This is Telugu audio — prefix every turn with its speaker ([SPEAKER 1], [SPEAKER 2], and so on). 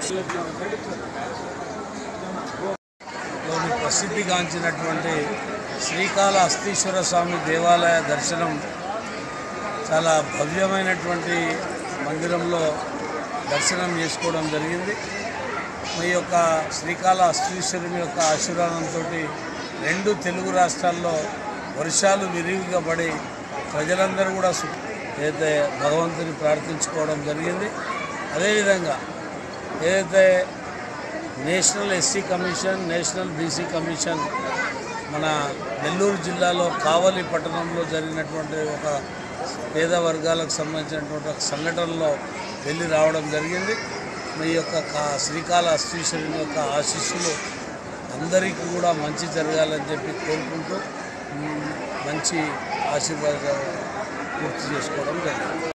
[SPEAKER 1] లోని ప్రసిద్ధిగాంచినటువంటి శ్రీకాళ హస్తీశ్వర స్వామి దేవాలయ దర్శనం చాలా భవ్యమైనటువంటి మందిరంలో దర్శనం చేసుకోవడం జరిగింది మీ యొక్క శ్రీకాళ హస్తీశ్వరుని యొక్క ఆశీర్వాదంతో రెండు తెలుగు రాష్ట్రాల్లో వర్షాలు విరివిగా పడి ప్రజలందరూ కూడా సు- ఏదైతే భగవంతుని ప్రార్థించుకోవడం జరిగింది అదేవిధంగా ఏదైతే national SC commission national BC commission మన నెల్లూరు జిల్లాలో కావలి పట్టణంలో జరిగినటువంటి ఒక పేద వర్గాలకు సంబంధించినటువంటి ఒక సంఘటనలో వెళ్ళి రావడం జరిగింది మీ యొక్క కా శ్రీకాళ అశ్వీశ్వరుని యొక్క ఆశీస్సులు అందరికీ కూడా మంచి జరగాలని చెప్పి కోరుకుంటూ మ్, మంచి ఆశీర్వాదాలు పూర్తి చేసుకోవడం జరిగింది